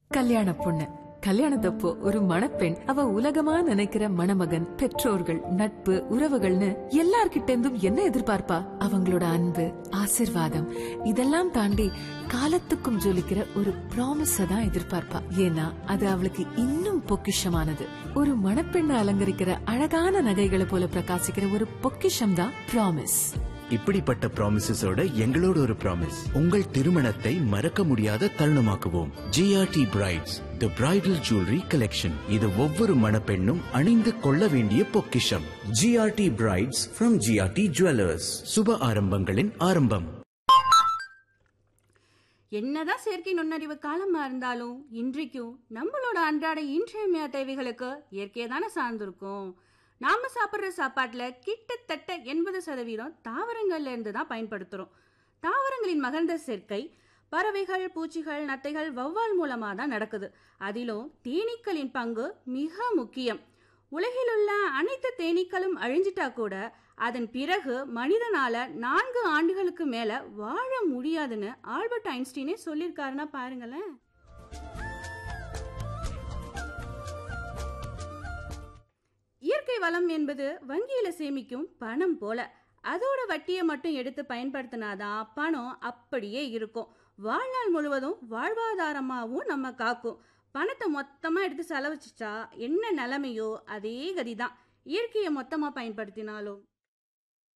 கல்யாண பொண்ணு கல்யாணத்தப்போ ஒரு மணப்பெண் அவ உலகமா நினைக்கிற மணமகன் பெற்றோர்கள் நட்பு உறவுகள்னு எல்லார்கிட்ட இருந்தும் என்ன எதிர்பார்ப்பா அவங்களோட அன்பு ஆசிர்வாதம் இதெல்லாம் தாண்டி காலத்துக்கும் ஜொலிக்கிற ஒரு ப்ராமிஸ தான் எதிர்பார்ப்பா ஏன்னா அது அவளுக்கு இன்னும் பொக்கிஷமானது ஒரு மணப்பெண்ணை அலங்கரிக்கிற அழகான நகைகளை போல பிரகாசிக்கிற ஒரு பொக்கிஷம் தான் ப்ராமிஸ் இப்படிப்பட்ட ப்ராமிசஸோட எங்களோட ஒரு ப்ராமிஸ் உங்கள் திருமணத்தை மறக்க முடியாத தருணமாக்குவோம் GRT brides the bridal jewellery collection இது ஒவ்வொரு மணப்பெண்ணும் அணிந்து கொள்ள வேண்டிய பொக்கிஷம் GRT brides from GRT jewellers சுப ஆரம்பங்களின் ஆரம்பம் என்னதான் செயற்கை நுண்ணறிவு காலமா இருந்தாலும் இன்றைக்கும் நம்மளோட அன்றாட இன்றியமையா தேவைகளுக்கு இயற்கையை தானே சார்ந்திருக்கும் நாம சாப்பிட்ற சாப்பாட்டுல கிட்டத்தட்ட எண்பது சதவீதம் தாவரங்கள்ல இருந்து தான் பயன்படுத்துறோம் தாவரங்களின் மகர்ந்த சேர்க்கை பறவைகள் பூச்சிகள் நத்தைகள் வௌவால் மூலமா தான் நடக்குது அதிலும் தேனீக்களின் பங்கு மிக முக்கியம் உலகில் உள்ள அனைத்து தேனீக்களும் அழிஞ்சிட்டா கூட அதன் பிறகு மனிதனால நான்கு ஆண்டுகளுக்கு மேல வாழ முடியாதுன்னு ஆல்பர்ட் ஐன்ஸ்டீனே சொல்லியிருக்காருன்னா பாருங்களேன் இயற்கை வளம் என்பது வங்கியில சேமிக்கும் பணம் போல அதோட வட்டியை மட்டும் எடுத்து பயன்படுத்தினாதான் பணம் அப்படியே இருக்கும் வாழ்நாள் முழுவதும் வாழ்வாதாரமாகவும் நம்ம காக்கும் பணத்தை மொத்தமா எடுத்து செலவழிச்சிட்டா என்ன நிலைமையோ அதே கதிதான் இயற்கையை மொத்தமா பயன்படுத்தினாலும்